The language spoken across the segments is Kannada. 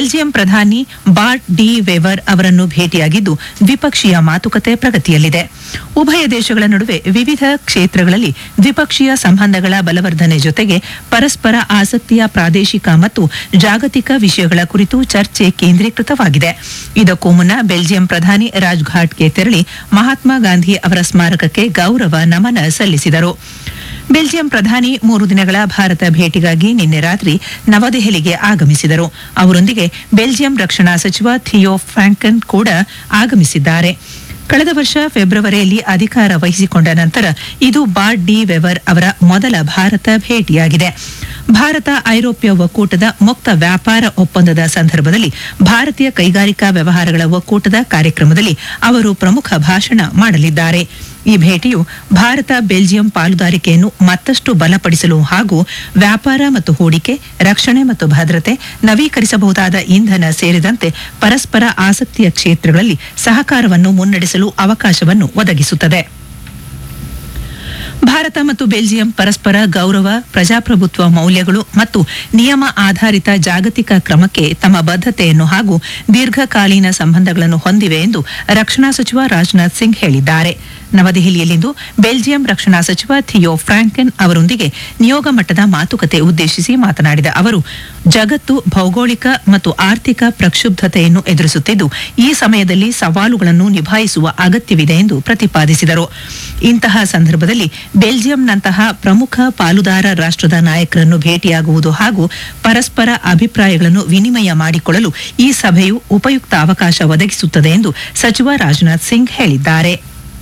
ಬೆಲ್ಜಿಯಂ ಪ್ರಧಾನಿ ಬಾರ್ಟ್ ಡಿ ವೆವರ್ ಅವರನ್ನು ಭೇಟಿಯಾಗಿದ್ದು ದ್ವಿಪಕ್ಷೀಯ ಮಾತುಕತೆ ಪ್ರಗತಿಯಲ್ಲಿದೆ ಉಭಯ ದೇಶಗಳ ನಡುವೆ ವಿವಿಧ ಕ್ಷೇತ್ರಗಳಲ್ಲಿ ದ್ವಿಪಕ್ಷೀಯ ಸಂಬಂಧಗಳ ಬಲವರ್ಧನೆ ಜೊತೆಗೆ ಪರಸ್ಪರ ಆಸಕ್ತಿಯ ಪ್ರಾದೇಶಿಕ ಮತ್ತು ಜಾಗತಿಕ ವಿಷಯಗಳ ಕುರಿತು ಚರ್ಚೆ ಕೇಂದ್ರೀಕೃತವಾಗಿದೆ ಇದಕ್ಕೂ ಮುನ್ನ ಬೆಲ್ಜಿಯಂ ಪ್ರಧಾನಿ ರಾಜ್ಘಾಟ್ಗೆ ತೆರಳಿ ಮಹಾತ್ಮ ಗಾಂಧಿ ಅವರ ಸ್ಮಾರಕಕ್ಕೆ ಗೌರವ ನಮನ ಸಲ್ಲಿಸಿದರು ಬೆಲ್ಜಿಯಂ ಪ್ರಧಾನಿ ಮೂರು ದಿನಗಳ ಭಾರತ ಭೇಟಿಗಾಗಿ ನಿನ್ನೆ ರಾತ್ರಿ ನವದೆಹಲಿಗೆ ಆಗಮಿಸಿದರು ಅವರೊಂದಿಗೆ ಬೆಲ್ಜಿಯಂ ರಕ್ಷಣಾ ಸಚಿವ ಥಿಯೋ ಫ್ರಾಂಕನ್ ಕೂಡ ಆಗಮಿಸಿದ್ದಾರೆ ಕಳೆದ ವರ್ಷ ಫೆಬ್ರವರಿಯಲ್ಲಿ ಅಧಿಕಾರ ವಹಿಸಿಕೊಂಡ ನಂತರ ಇದು ಬಾರ್ಡ್ ಡಿ ವೆವರ್ ಅವರ ಮೊದಲ ಭಾರತ ಭೇಟಿಯಾಗಿದೆ ಭಾರತ ಐರೋಪ್ಯ ಒಕ್ಕೂಟದ ಮುಕ್ತ ವ್ಯಾಪಾರ ಒಪ್ಪಂದದ ಸಂದರ್ಭದಲ್ಲಿ ಭಾರತೀಯ ಕೈಗಾರಿಕಾ ವ್ಯವಹಾರಗಳ ಒಕ್ಕೂಟದ ಕಾರ್ಯಕ್ರಮದಲ್ಲಿ ಅವರು ಪ್ರಮುಖ ಭಾಷಣ ಮಾಡಲಿದ್ದಾರೆ ಈ ಭೇಟಿಯು ಭಾರತ ಬೆಲ್ಜಿಯಂ ಪಾಲುದಾರಿಕೆಯನ್ನು ಮತ್ತಷ್ಟು ಬಲಪಡಿಸಲು ಹಾಗೂ ವ್ಯಾಪಾರ ಮತ್ತು ಹೂಡಿಕೆ ರಕ್ಷಣೆ ಮತ್ತು ಭದ್ರತೆ ನವೀಕರಿಸಬಹುದಾದ ಇಂಧನ ಸೇರಿದಂತೆ ಪರಸ್ಪರ ಆಸಕ್ತಿಯ ಕ್ಷೇತ್ರಗಳಲ್ಲಿ ಸಹಕಾರವನ್ನು ಮುನ್ನಡೆಸಲು ಅವಕಾಶವನ್ನು ಒದಗಿಸುತ್ತದೆ ಭಾರತ ಮತ್ತು ಬೆಲ್ಜಿಯಂ ಪರಸ್ಪರ ಗೌರವ ಪ್ರಜಾಪ್ರಭುತ್ವ ಮೌಲ್ಯಗಳು ಮತ್ತು ನಿಯಮ ಆಧಾರಿತ ಜಾಗತಿಕ ಕ್ರಮಕ್ಕೆ ತಮ್ಮ ಬದ್ಧತೆಯನ್ನು ಹಾಗೂ ದೀರ್ಘಕಾಲೀನ ಸಂಬಂಧಗಳನ್ನು ಹೊಂದಿವೆ ಎಂದು ರಕ್ಷಣಾ ಸಚಿವ ರಾಜನಾಥ್ ಸಿಂಗ್ ಹೇಳಿದ್ದಾರೆ ನವದೆಹಲಿಯಲ್ಲಿಂದು ಬೆಲ್ಜಿಯಂ ರಕ್ಷಣಾ ಸಚಿವ ಥಿಯೋ ಫ್ರಾಂಕೆನ್ ಅವರೊಂದಿಗೆ ನಿಯೋಗ ಮಟ್ಟದ ಮಾತುಕತೆ ಉದ್ದೇಶಿಸಿ ಮಾತನಾಡಿದ ಅವರು ಜಗತ್ತು ಭೌಗೋಳಿಕ ಮತ್ತು ಆರ್ಥಿಕ ಪ್ರಕ್ಷುಬ್ಧತೆಯನ್ನು ಎದುರಿಸುತ್ತಿದ್ದು ಈ ಸಮಯದಲ್ಲಿ ಸವಾಲುಗಳನ್ನು ನಿಭಾಯಿಸುವ ಅಗತ್ಯವಿದೆ ಎಂದು ಪ್ರತಿಪಾದಿಸಿದರು ಇಂತಹ ಸಂದರ್ಭದಲ್ಲಿ ಬೆಲ್ಜಿಯಂನಂತಹ ಪ್ರಮುಖ ಪಾಲುದಾರ ರಾಷ್ಟ್ರದ ನಾಯಕರನ್ನು ಭೇಟಿಯಾಗುವುದು ಹಾಗೂ ಪರಸ್ಪರ ಅಭಿಪ್ರಾಯಗಳನ್ನು ವಿನಿಮಯ ಮಾಡಿಕೊಳ್ಳಲು ಈ ಸಭೆಯು ಉಪಯುಕ್ತ ಅವಕಾಶ ಒದಗಿಸುತ್ತದೆ ಎಂದು ಸಚಿವ ರಾಜನಾಥ್ ಸಿಂಗ್ ಹೇಳಿದ್ದಾರೆ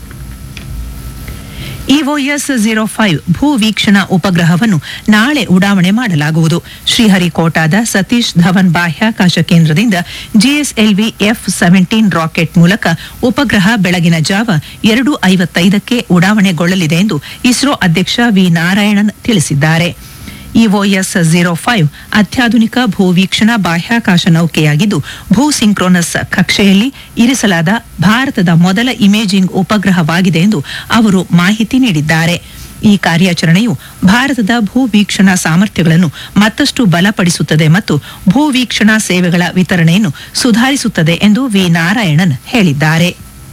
ಇಒಎಸ್ ಜೀರೋ ಫೈವ್ ಭೂ ವೀಕ್ಷಣಾ ಉಪಗ್ರಹವನ್ನು ನಾಳೆ ಉಡಾವಣೆ ಮಾಡಲಾಗುವುದು ಶ್ರೀಹರಿಕೋಟಾದ ಸತೀಶ್ ಧವನ್ ಬಾಹ್ಯಾಕಾಶ ಕೇಂದ್ರದಿಂದ ಜಿಎಸ್ಎಲ್ವಿ ಎಫ್ ಸೆವೆಂಟೀನ್ ರಾಕೆಟ್ ಮೂಲಕ ಉಪಗ್ರಹ ಬೆಳಗಿನ ಜಾವ ಎರಡು ಐವತ್ತೈದಕ್ಕೆ ಉಡಾವಣೆಗೊಳ್ಳಲಿದೆ ಎಂದು ಇಸ್ರೋ ಅಧ್ಯಕ್ಷ ವಿ ನಾರಾಯಣನ್ ತಿಳಿಸಿದ್ದಾರೆ ಇಒಎಸ್ ಜೀರೋ ಫೈವ್ ಅತ್ಯಾಧುನಿಕ ಭೂವೀಕ್ಷಣಾ ಬಾಹ್ಯಾಕಾಶ ನೌಕೆಯಾಗಿದ್ದು ಭೂ ಸಿಂಕ್ರೋನಸ್ ಕಕ್ಷೆಯಲ್ಲಿ ಇರಿಸಲಾದ ಭಾರತದ ಮೊದಲ ಇಮೇಜಿಂಗ್ ಉಪಗ್ರಹವಾಗಿದೆ ಎಂದು ಅವರು ಮಾಹಿತಿ ನೀಡಿದ್ದಾರೆ ಈ ಕಾರ್ಯಾಚರಣೆಯು ಭಾರತದ ಭೂ ವೀಕ್ಷಣಾ ಸಾಮರ್ಥ್ಯಗಳನ್ನು ಮತ್ತಷ್ಟು ಬಲಪಡಿಸುತ್ತದೆ ಮತ್ತು ಭೂ ವೀಕ್ಷಣಾ ಸೇವೆಗಳ ವಿತರಣೆಯನ್ನು ಸುಧಾರಿಸುತ್ತದೆ ಎಂದು ವಿ ನಾರಾಯಣನ್ ಹೇಳಿದ್ದಾರೆ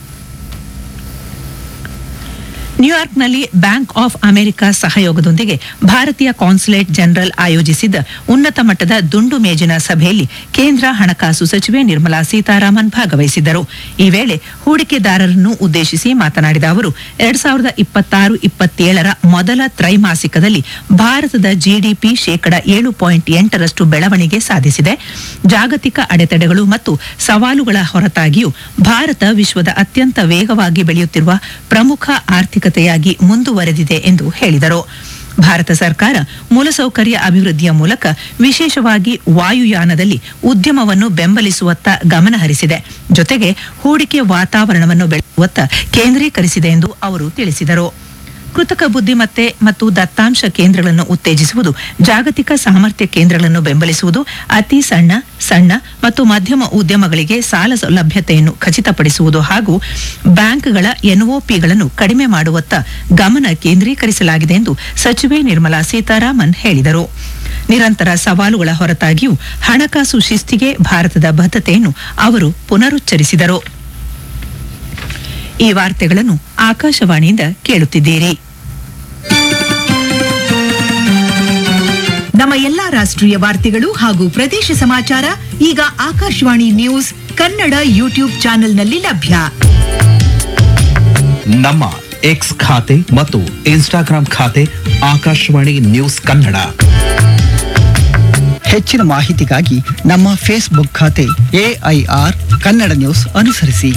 ನ್ಯೂಯಾರ್ಕ್ನಲ್ಲಿ ಬ್ಯಾಂಕ್ ಆಫ್ ಅಮೆರಿಕ ಸಹಯೋಗದೊಂದಿಗೆ ಭಾರತೀಯ ಕಾನ್ಸುಲೇಟ್ ಜನರಲ್ ಆಯೋಜಿಸಿದ್ದ ಉನ್ನತ ಮಟ್ಟದ ದುಂಡು ಮೇಜಿನ ಸಭೆಯಲ್ಲಿ ಕೇಂದ್ರ ಹಣಕಾಸು ಸಚಿವೆ ನಿರ್ಮಲಾ ಸೀತಾರಾಮನ್ ಭಾಗವಹಿಸಿದ್ದರು ಈ ವೇಳೆ ಹೂಡಿಕೆದಾರರನ್ನು ಉದ್ದೇಶಿಸಿ ಮಾತನಾಡಿದ ಅವರು ಎರಡ್ ಸಾವಿರದ ಇಪ್ಪತ್ತಾರು ಇಪ್ಪತ್ತೇಳರ ಮೊದಲ ತ್ರೈಮಾಸಿಕದಲ್ಲಿ ಭಾರತದ ಜಿಡಿಪಿ ಶೇಕಡ ಏಳು ಪಾಯಿಂಟ್ ಎಂಟರಷ್ಟು ಬೆಳವಣಿಗೆ ಸಾಧಿಸಿದೆ ಜಾಗತಿಕ ಅಡೆತಡೆಗಳು ಮತ್ತು ಸವಾಲುಗಳ ಹೊರತಾಗಿಯೂ ಭಾರತ ವಿಶ್ವದ ಅತ್ಯಂತ ವೇಗವಾಗಿ ಬೆಳೆಯುತ್ತಿರುವ ಪ್ರಮುಖ ಆರ್ಥಿಕತೆಯಾಗಿ ಮುಂದುವರೆದಿದೆ ಎಂದು ಹೇಳಿದರು ಭಾರತ ಸರ್ಕಾರ ಮೂಲಸೌಕರ್ಯ ಅಭಿವೃದ್ಧಿಯ ಮೂಲಕ ವಿಶೇಷವಾಗಿ ವಾಯುಯಾನದಲ್ಲಿ ಉದ್ಯಮವನ್ನು ಬೆಂಬಲಿಸುವತ್ತ ಗಮನ ಹರಿಸಿದೆ ಜೊತೆಗೆ ಹೂಡಿಕೆ ವಾತಾವರಣವನ್ನು ಬೆಳೆಸುವತ್ತ ಕೇಂದ್ರೀಕರಿಸಿದೆ ಎಂದು ಅವರು ತಿಳಿಸಿದರು ಕೃತಕ ಬುದ್ಧಿಮತ್ತೆ ಮತ್ತು ದತ್ತಾಂಶ ಕೇಂದ್ರಗಳನ್ನು ಉತ್ತೇಜಿಸುವುದು ಜಾಗತಿಕ ಸಾಮರ್ಥ್ಯ ಕೇಂದ್ರಗಳನ್ನು ಬೆಂಬಲಿಸುವುದು ಅತಿ ಸಣ್ಣ ಸಣ್ಣ ಮತ್ತು ಮಧ್ಯಮ ಉದ್ಯಮಗಳಿಗೆ ಸಾಲ ಸೌಲಭ್ಯತೆಯನ್ನು ಖಚಿತಪಡಿಸುವುದು ಹಾಗೂ ಬ್ಯಾಂಕ್ಗಳ ಎನ್ಒಪಿಗಳನ್ನು ಕಡಿಮೆ ಮಾಡುವತ್ತ ಗಮನ ಕೇಂದ್ರೀಕರಿಸಲಾಗಿದೆ ಎಂದು ಸಚಿವೆ ನಿರ್ಮಲಾ ಸೀತಾರಾಮನ್ ಹೇಳಿದರು ನಿರಂತರ ಸವಾಲುಗಳ ಹೊರತಾಗಿಯೂ ಹಣಕಾಸು ಶಿಸ್ತಿಗೆ ಭಾರತದ ಬದ್ಧತೆಯನ್ನು ಅವರು ಪುನರುಚ್ಚರಿಸಿದರು ಈ ವಾರ್ತೆಗಳನ್ನು ಆಕಾಶವಾಣಿಯಿಂದ ಕೇಳುತ್ತಿದ್ದೀರಿ ನಮ್ಮ ಎಲ್ಲಾ ರಾಷ್ಟ್ರೀಯ ವಾರ್ತೆಗಳು ಹಾಗೂ ಪ್ರದೇಶ ಸಮಾಚಾರ ಈಗ ಆಕಾಶವಾಣಿ ನ್ಯೂಸ್ ಕನ್ನಡ ಯೂಟ್ಯೂಬ್ ಚಾನೆಲ್ನಲ್ಲಿ ಲಭ್ಯ ನಮ್ಮ ಎಕ್ಸ್ ಖಾತೆ ಮತ್ತು ಇನ್ಸ್ಟಾಗ್ರಾಂ ಖಾತೆ ಆಕಾಶವಾಣಿ ನ್ಯೂಸ್ ಕನ್ನಡ ಹೆಚ್ಚಿನ ಮಾಹಿತಿಗಾಗಿ ನಮ್ಮ ಫೇಸ್ಬುಕ್ ಖಾತೆ ಎಐಆರ್ ಕನ್ನಡ ನ್ಯೂಸ್ ಅನುಸರಿಸಿ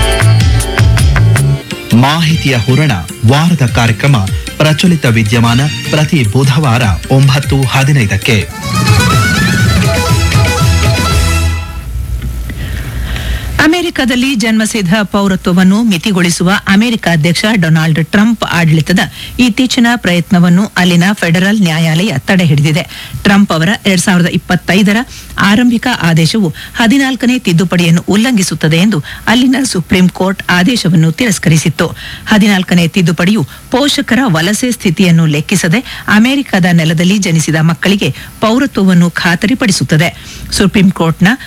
ಮಾಹಿತಿಯ ಹೂರಣ ವಾರದ ಕಾರ್ಯಕ್ರಮ ಪ್ರಚಲಿತ ವಿದ್ಯಮಾನ ಪ್ರತಿ ಬುಧವಾರ ಒಂಬತ್ತು ಹದಿನೈದಕ್ಕೆ ಅಮೆರಿಕದಲ್ಲಿ ಜನ್ಮಸಿದ್ಧ ಪೌರತ್ವವನ್ನು ಮಿತಿಗೊಳಿಸುವ ಅಮೆರಿಕ ಅಧ್ಯಕ್ಷ ಡೊನಾಲ್ಡ್ ಟ್ರಂಪ್ ಆಡಳಿತದ ಇತ್ತೀಚಿನ ಪ್ರಯತ್ನವನ್ನು ಅಲ್ಲಿನ ಫೆಡರಲ್ ನ್ಯಾಯಾಲಯ ತಡೆಹಿಡಿದಿದೆ ಟ್ರಂಪ್ ಅವರ ಎರಡ್ ಸಾವಿರದ ಇಪ್ಪತ್ತೈದರ ಆರಂಭಿಕ ಆದೇಶವು ಹದಿನಾಲ್ಕನೇ ತಿದ್ದುಪಡಿಯನ್ನು ಉಲ್ಲಂಘಿಸುತ್ತದೆ ಎಂದು ಅಲ್ಲಿನ ಸುಪ್ರೀಂ ಕೋರ್ಟ್ ಆದೇಶವನ್ನು ತಿರಸ್ಕರಿಸಿತ್ತು ಹದಿನಾಲ್ಕನೇ ತಿದ್ದುಪಡಿಯು ಪೋಷಕರ ವಲಸೆ ಸ್ಥಿತಿಯನ್ನು ಲೆಕ್ಕಿಸದೆ ಅಮೆರಿಕದ ನೆಲದಲ್ಲಿ ಜನಿಸಿದ ಮಕ್ಕಳಿಗೆ ಪೌರತ್ವವನ್ನು ಖಾತರಿಪಡಿಸುತ್ತದೆ ಸುಪ್ರೀಂ ಕೋರ್ಟ್ನ